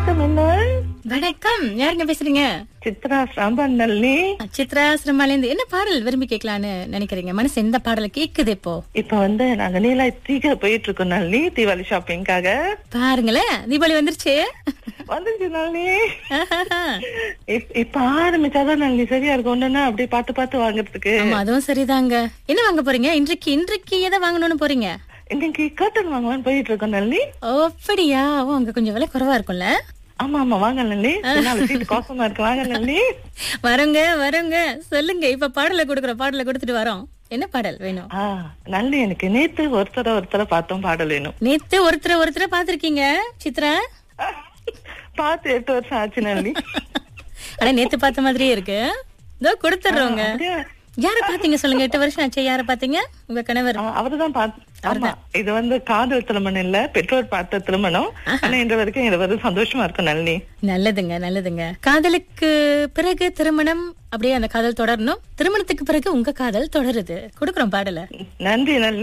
வணக்கம் என்ன வணக்கம் யாருங்க பேசுறீங்க சித்ரா சாம்பான் நளினி சித்ரா சிரமாலேந்து என்ன பாடல் விரும்பி கேட்கலான்னு நினைக்கிறீங்க மனசு எந்த பாடலை கேக்குது இப்போ இப்ப வந்து நாங்க நீலாய் தீக போயிட்டு இருக்கோம் நளினி தீபாவளி ஷாப்பிங்காக பாருங்களேன் தீபாவளி வந்துருச்சு வந்துருச்சு நளினி ஆஹாஹா. இப்- இப்ப ஆரம்பிச்சாதான் நளினி சரியா இருக்கும் ஒண்ணுன்னா அப்படியே பார்த்து பார்த்து வாங்குறதுக்கு ஆமா அதுவும் சரிதாங்க என்ன வாங்க போறீங்க இன்றைக்கு இன்றைக்கு எதை வாங்கணும்னு போறீங்க இன்னைக்கு கர்டன் வாங்கலாம்னு போயிட்டு இருக்கோம் நளினி ஓ அப்படியா ஓ அங்க கொஞ்சம் விலை குறைவா இருக்கும்ல ஆமா ஆமா வாங்க நளினி பின்னால சீட்டு கோசமா இருக்கு வாங்க நளினி வரோங்க வரோங்க சொல்லுங்க இப்ப பாடலை கொடுக்குறோம் பாடலை கொடுத்துட்டு வரோம் என்ன பாடல் வேணும் ஆ நளினி எனக்கு நேத்து ஒருத்தர ஒருத்தர பார்த்தோம் பாடல் வேணும் நேத்து ஒருத்தரை ஒருத்தரை பாத்திருக்கீங்க சித்ரா பார்த்து எட்டு வருஷம் ஆச்சு நளினி ஆனா நேத்து பார்த்த மாதிரியே இருக்கு இதோ கொடுத்துடுறோங்க அப்படியே யார பாத்தீங்க சொல்லுங்க எட்டு வருஷம் ஆச்சு யார பாத்தீங்க உங்க கணவர் ஆ, அவர்தான் பாத்- ஆமா இது வந்து காதல் திருமணம் இல்ல பெற்றோர் பார்த்த திருமணம் ஆனா இன்று வரைக்கும் இது வந்து சந்தோஷமா இருக்கும் நளினி நல்லதுங்க நல்லதுங்க காதலுக்கு பிறகு திருமணம் அப்படியே அந்த காதல் தொடரணும் திருமணத்துக்கு பிறகு உங்க காதல் தொடருது கொடுக்குறோம் பாடல நன்றி நளினி